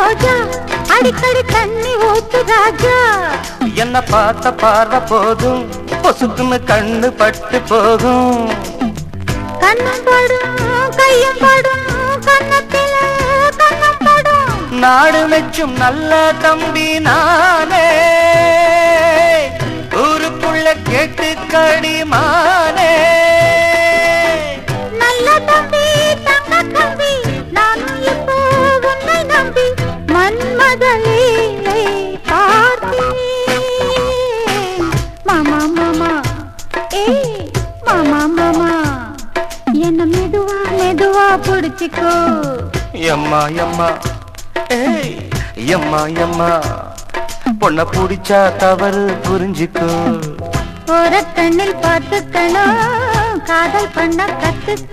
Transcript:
ரோஜா அடிக்கடி தண்ணி ஊத்து ராஜா என்ன பார்த்த பார்வை போதும் பொசுக்குன்னு கண்ணு பட்டு போகும் கண்ணம் படும் கையும் படும் கண்ணத்தில கண்ணம் படும் நாடு மெச்சும் நல்ல தம்பி நானே ஊருக்குள்ள கேட்டு கடிமானே நல்ல தம்பி தங்க தம்பி நானும் இப்போ உன்னை நம்பி மன்மத லீலை பார்த்தேன் மாமா மாமா ஏய் மாமா மாமா என்ன மெதுவா மெதுவா பிடிச்சிக்கோ எம்மா எம்மா ஏய் எம்மா எம்மா பொண்ண புடிச்சா தவறு புரிஞ்சுக்கோ ஒரு கண்ணில் பார்த்துக்கணும் காதல் பண்ண கத்துக்கணும்